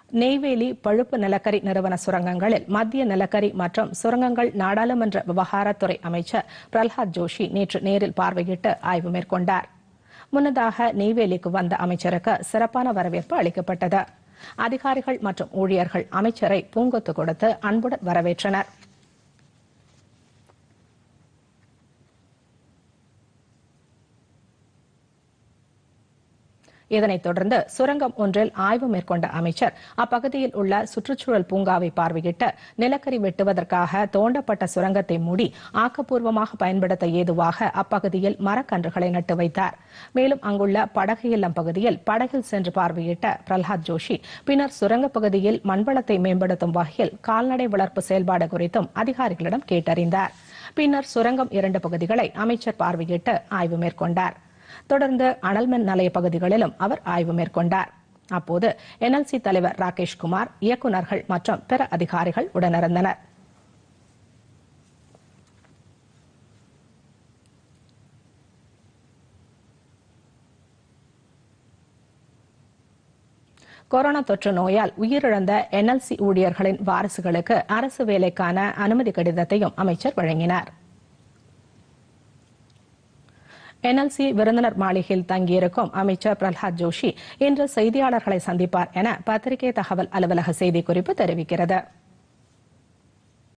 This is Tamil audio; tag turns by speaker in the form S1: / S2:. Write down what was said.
S1: நெய்வேலி பழுப்பு நிலக்கரி நிறுவன சுரங்கங்களில் மத்திய நிலக்கரி மற்றும் சுரங்கங்கள் நாடாளுமன்ற விவகாரத்துறை அமைச்சர் பிரல்ஹாத் ஜோஷி நேற்று நேரில் பார்வையிட்டு ஆய்வு மேற்கொண்டார் முன்னதாக நெய்வேலிக்கு வந்த அமைச்சருக்கு சிறப்பான வரவேற்பு அளிக்கப்பட்டது அதிகாரிகள் மற்றும் ஊழியர்கள் அமைச்சரை பூங்கொத்து கொடுத்து அன்புடன் வரவேற்றனர் இதனைத் தொடர்ந்து சுரங்கம் ஒன்றில் ஆய்வு மேற்கொண்ட அமைச்சர் அப்பகுதியில் உள்ள சுற்றுச்சூழல் பூங்காவை பார்வையிட்டு நிலக்கரி வெட்டுவதற்காக தோண்டப்பட்ட சுரங்கத்தை மூடி ஆக்கப்பூர்வமாக பயன்படுத்த ஏதுவாக அப்பகுதியில் மரக்கன்றுகளை நட்டு வைத்தார் மேலும் அங்குள்ள படகு இல்லம் பகுதியில் படகில் சென்று பார்வையிட்ட பிரல்ஹாத் ஜோஷி பின்னர் சுரங்கப் பகுதியில் மண்வளத்தை மேம்படுத்தும் வகையில் கால்நடை வளர்ப்பு செயல்பாடு குறித்தும் அதிகாரிகளிடம் கேட்டறிந்தார் பின்னர் சுரங்கம் இரண்டு பகுதிகளை அமைச்சர் பார்வையிட்டு ஆய்வு மேற்கொண்டார் தொடர்ந்து அனல்மின் நிலைய பகுதிகளிலும் அவர் ஆய்வு மேற்கொண்டார் அப்போது என்எல்சி தலைவர் ராகேஷ் குமார் இயக்குநர்கள் மற்றும் பிற அதிகாரிகள் உடனிருந்தனர் கொரோனா தொற்று நோயால் உயிரிழந்த என்எல்சி ஊழியர்களின் வாரிசுகளுக்கு அரசு வேலைக்கான அனுமதி கடிதத்தையும் அமைச்சர் வழங்கினார் என்எல்சி விருந்தினர் மாளிகையில் தங்கியிருக்கும் அமைச்சர் பிரல்ஹாத் ஜோஷி இன்று செய்தியாளர்களை சந்திப்பார் என பத்திரிகை தகவல் அலுவலக செய்திக்குறிப்பு தெரிவிக்கிறது